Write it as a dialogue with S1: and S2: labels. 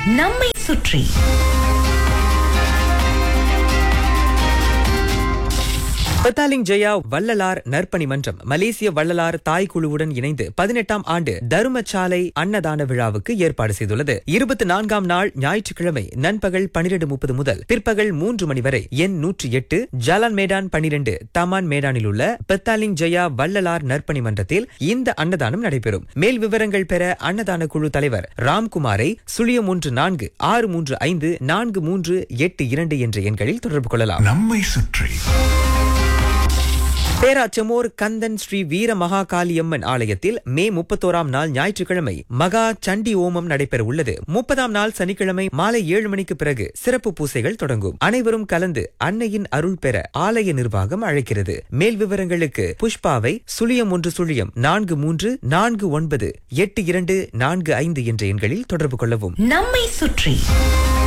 S1: நம்மை சுற்றி
S2: பத்தாலிங் ஜெயா வள்ளலார் நற்பணி மன்றம் மலேசிய வள்ளலார் தாய் குழுவுடன் இணைந்து பதினெட்டாம் ஆண்டு தருமச்சாலை அன்னதான விழாவுக்கு ஏற்பாடு செய்துள்ளது இருபத்தி நான்காம் நாள் ஞாயிற்றுக்கிழமை நண்பகல் பனிரெண்டு முப்பது முதல் பிற்பகல் மூன்று மணி வரை எண் நூற்றி எட்டு ஜலான் மேடான் பனிரெண்டு தமான் மேடானில் உள்ள பெத்தாலிங் ஜெயா வள்ளலார் நற்பணி மன்றத்தில் இந்த அன்னதானம் நடைபெறும் மேல் விவரங்கள் பெற அன்னதான குழு தலைவர் ராம்குமாரை சுழியம் ஒன்று நான்கு ஆறு மூன்று ஐந்து நான்கு மூன்று எட்டு இரண்டு என்ற எண்களில் தொடர்பு கொள்ளலாம்
S3: நம்மை சுற்றி
S2: பேராச்சமோர் கந்தன் ஸ்ரீ வீர மகாகாளியம்மன் ஆலயத்தில் மே முப்பத்தோராம் நாள் ஞாயிற்றுக்கிழமை மகா சண்டி ஓமம் நடைபெற உள்ளது முப்பதாம் நாள் சனிக்கிழமை மாலை ஏழு மணிக்கு பிறகு சிறப்பு பூசைகள் தொடங்கும் அனைவரும் கலந்து அன்னையின் அருள் பெற ஆலய நிர்வாகம் அழைக்கிறது மேல் விவரங்களுக்கு புஷ்பாவை சுழியம் ஒன்று சுழியம் நான்கு மூன்று நான்கு ஒன்பது எட்டு இரண்டு நான்கு ஐந்து என்ற எண்களில் தொடர்பு கொள்ளவும்
S1: நம்மை சுற்றி